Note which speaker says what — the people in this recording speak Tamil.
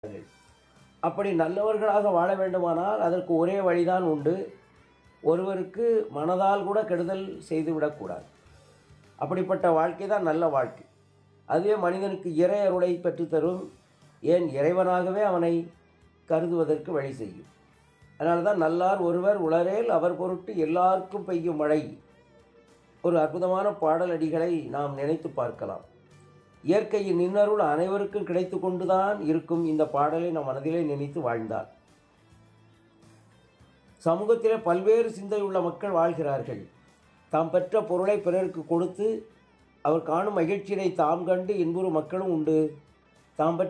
Speaker 1: அப்படி நல்லவர்களாக வாழ வேண்டுமானால் அதற்கு ஒரே வழிதான் உண்டு ஒருவருக்கு மனதால் கூட கெடுதல் செய்துவிடக்கூடாது அப்படிப்பட்ட வாழ்க்கை தான் நல்ல வாழ்க்கை அதுவே மனிதனுக்கு இறை அருளை பெற்றுத்தரும் ஏன் இறைவனாகவே அவனை கருதுவதற்கு வழி செய்யும் அதனால தான் நல்லார் ஒருவர் உளரேல் அவர் பொருட்டு எல்லாருக்கும் பெய்யும் மழை ஒரு அற்புதமான பாடலடிகளை நாம் நினைத்து பார்க்கலாம் இயற்கையின் நின்னருள் அனைவருக்கும் கிடைத்து கொண்டுதான் இருக்கும் இந்த பாடலை நம் மனதிலே நினைத்து வாழ்ந்தார் சமூகத்திலே பல்வேறு சிந்தையுள்ள மக்கள் வாழ்கிறார்கள் தாம் பெற்ற பொருளை பிறருக்கு கொடுத்து அவர் காணும் மகிழ்ச்சியினை தாம் கண்டு இன்புறும் மக்களும் உண்டு தாம் பெற்ற